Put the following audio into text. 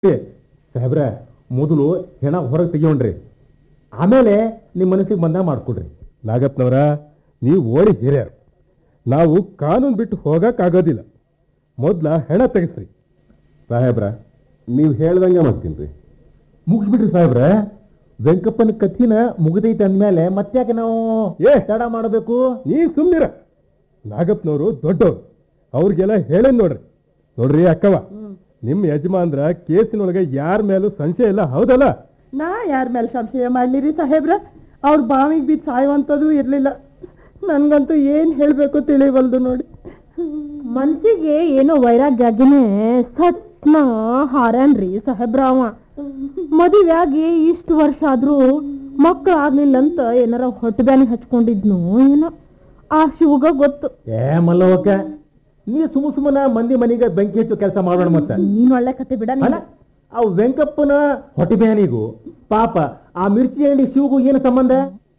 ಸಾಹೇಬ್ರ ಮೊದಲು ಹೆಣ ಹೊರಗೆ ತೆಗಿಯೋಣ್ರಿ ಆಮೇಲೆ ನಿಮ್ಮ ಮನಸ್ಸಿಗೆ ಬಂದ ಮಾಡ್ಕೊಡ್ರಿ ನಾಗಪ್ಪನವರ ನೀವು ಓಡಿ ಹಿರಿಯರು ನಾವು ಕಾನೂನು ಬಿಟ್ಟು ಹೋಗಕ್ಕಾಗೋದಿಲ್ಲ ಮೊದ್ಲ ಹೆಣ ತೆಗೆಸ್ರಿ ಸಾಹೇಬ್ರ ನೀವು ಹೇಳ್ದಂಗೆ ಮಾಡ್ತೀನಿ ರೀ ಮುಗಿಸ್ಬಿಟ್ರಿ ಸಾಹೇಬ್ರ ವೆಂಕಪ್ಪನ ಕಥಿನ ಮುಗಿದೈತೆ ಅಂದ್ಮೇಲೆ ಮತ್ತ್ಯಾಕೆ ನಾವು ಏ ತಡ ಮಾಡಬೇಕು ನೀ ಸುಮ್ಮನಿರ ನಾಗಪ್ಪನವರು ದೊಡ್ಡವ್ರು ಅವ್ರಿಗೆಲ್ಲ ಹೇಳೇನ್ ನೋಡ್ರಿ ನೋಡ್ರಿ ಅಕ್ಕವ ನಿಮ್ಮ ಯಜಮಾನ್ರ ಕೇಸಿನೊಳಗೆ ಯಾರ ಮೇಲೂ ಸಂಶಯ ಇಲ್ಲ ಹೌದಲ್ಲ ನಾ ಯಾರ ಮೇಲೆ ಸಂಶಯ ಮಾಡ್ಲಿರಿ ಸಾಹೇಬ್ರ ಅವ್ರ ಬಾವಿಗೆ ಬಿದ್ದು ಸಾಯುವಂಥದ್ದು ಇರ್ಲಿಲ್ಲ ನನ್ಗಂತೂ ಏನ್ ಹೇಳ್ಬೇಕು ತಿಳಿವಲ್ದು ನೋಡಿ ಮನ್ಸಿಗೆ ಏನೋ ವೈರಾಗ್ಯಾಗಿನೇ ಸಟ್ನ ಹಾರನ್ರಿ ಸಾಹೇಬ್ರ ಅವ ಮದುವೆಯಾಗಿ ಇಷ್ಟು ವರ್ಷ ಆದ್ರೂ ಮಕ್ಕಳು ಆಗ್ಲಿಲ್ಲ ಅಂತ ಏನಾರ ಹೊಟ್ಟೆ ಬ್ಯಾನಿ ಹಚ್ಕೊಂಡಿದ್ನು ಏನೋ ಆ ಶಿವಗ ಗೊತ್ತು ಏ ಮಲ್ಲವಕ್ಕ ನೀ ಸುಮ್ಮ ಸುಮ್ಮನ ಮಂದಿ ಮನೆಗೆ ಬೆಂಕಿ ಹಚ್ಚು ಕೆಲಸ ಮಾಡೋಣ ಮತ್ತೆ ನೀನ್ ಒಳ್ಳೆ ಕತೆ ಬಿಡ ಅಲ್ಲ ಆ ವೆಂಕಪ್ಪನ ಹೊಟ್ಟೆ ಬ್ಯಾನಿಗೂ ಪಾಪ ಆ ಮಿರ್ಚಿ ಅಂಗಡಿ ಶಿವಗೂ ಏನು ಸಂಬಂಧ